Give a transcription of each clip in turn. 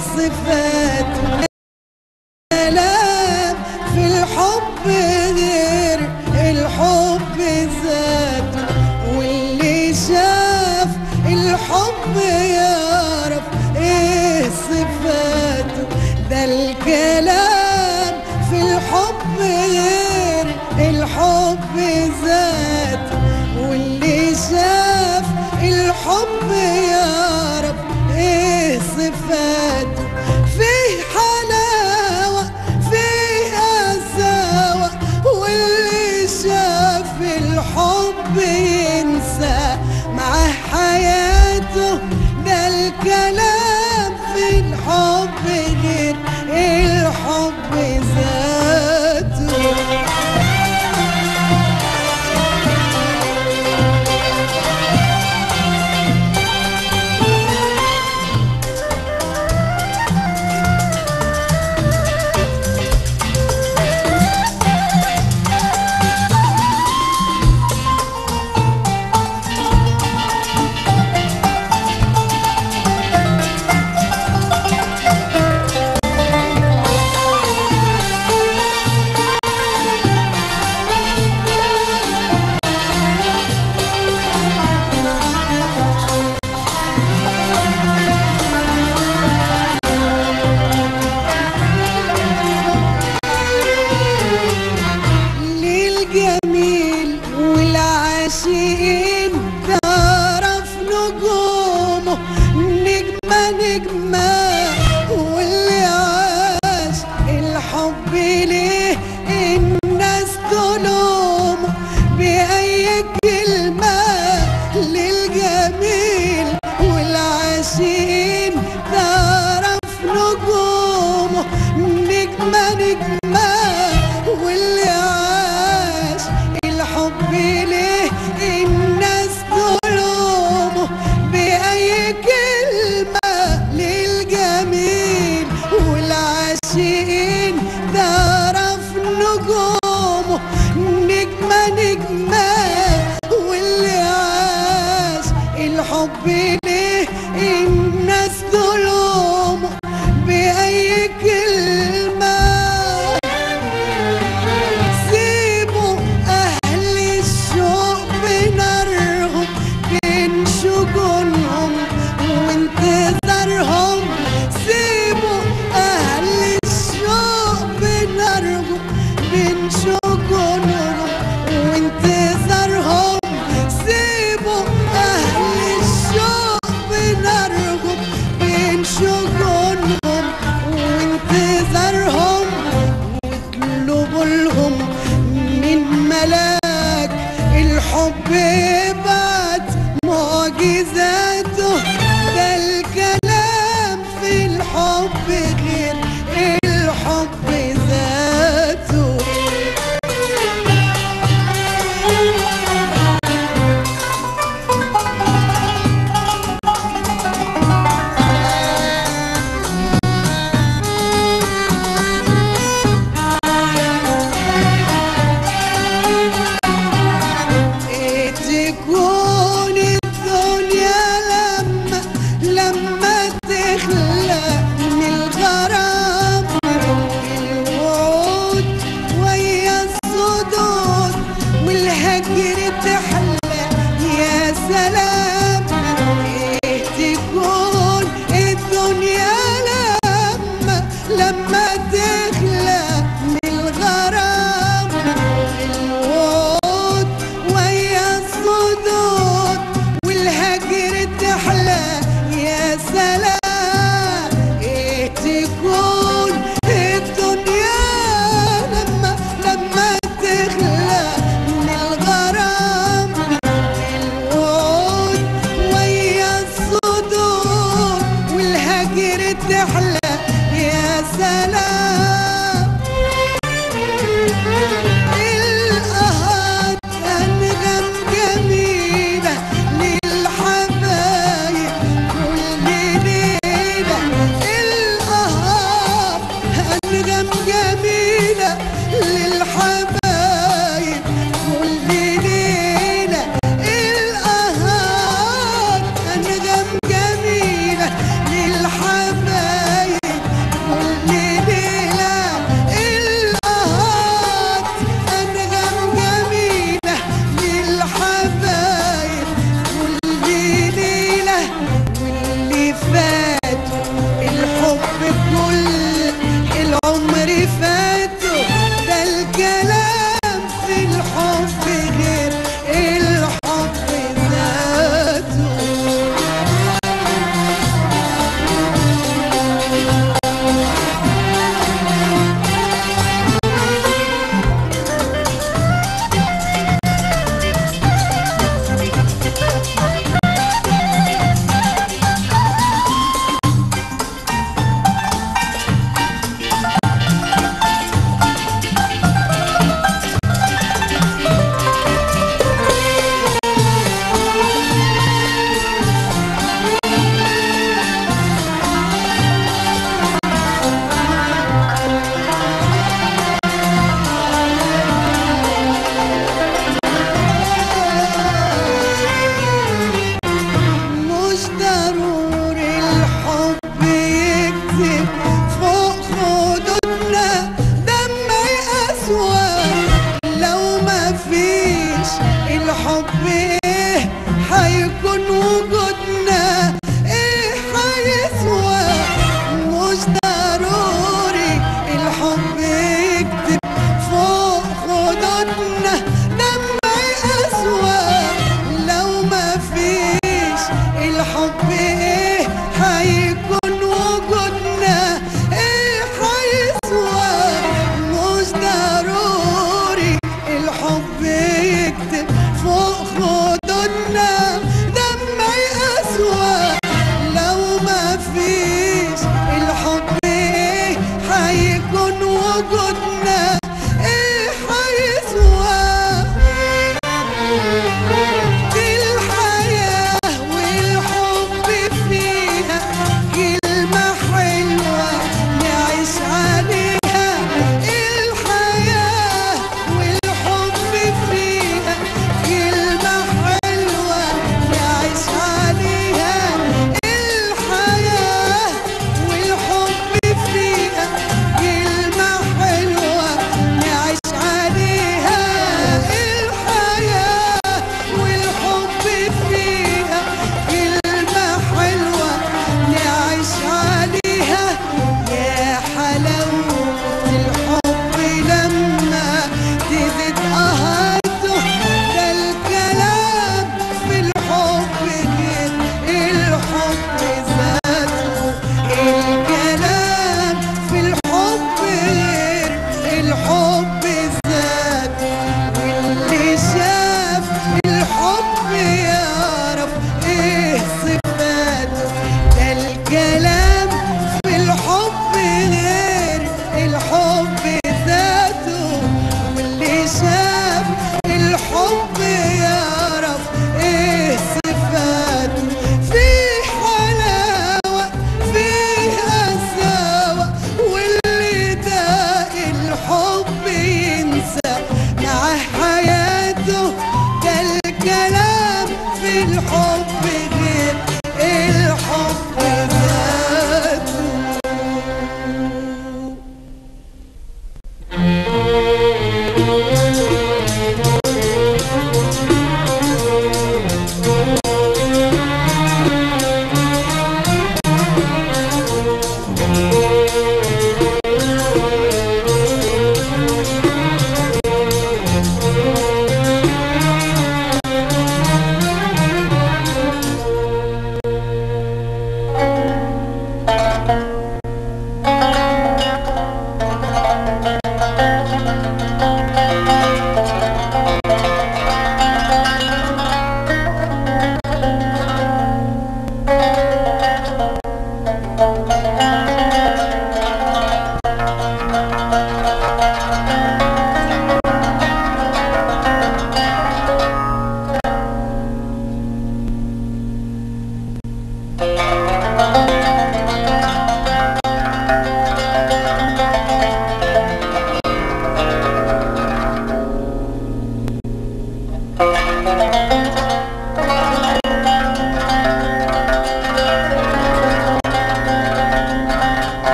صفات كلام في الحب غير الحب ذاته واللي شاف الحب يعرف ايه صفاته ده الكلام في الحب غير الحب ذاته واللي شاف الحب يعرف ايه صفاته فيه حلاوة فيه قساوة واللي شاف الحب ينسى مع حياته ده الكلام في الحب غير الحب ذاته للجميل والعاشقين تعرف نجومه نجمة نجمة واللي عاش الحب ليه الناس تلومه بأي كلمة للجميل والعاشقين تعرف نجومه نجمة نجمة واللي عاش الحب ليه الناس تلومه بأي كلمة للجميل والعاشقين تعرف نجومه نجمة نجمة واللي عاش الحب ليه الناس تلومه بأي كلمة سيبوا أهل الشوق بنارهم بين شجونهم وانتظارهم سيبوا أهل الشوق بنارهم بين شجونهم وانتظارهم سيبوا أهل الشوق بنارهم بين شجونهم وانتظارهم واطلبوا لهم من ملاك الحب يبعت معجزاته ده الكلام في الحب غير الحب ذاته إيه تكون الدنيا لما لما تخلق من الغرام الوعود ويا الصدود والهجر تحلى يا سلام إيه تكون الدنيا لما لما تخلق من الغرام الوعود ويا الصدود والهجر تحلى يا سلام ايه تكون الدنيا لما لما تخلق من الغرام الوعود ويا الصدود والهجر تحلى يا سلام القهات أنغام جميلة للحبايب كل ليلة القهات أنغام جميلة للحبايب كل ليلة القهات أنغام جميلة للحبايب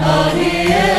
آه يا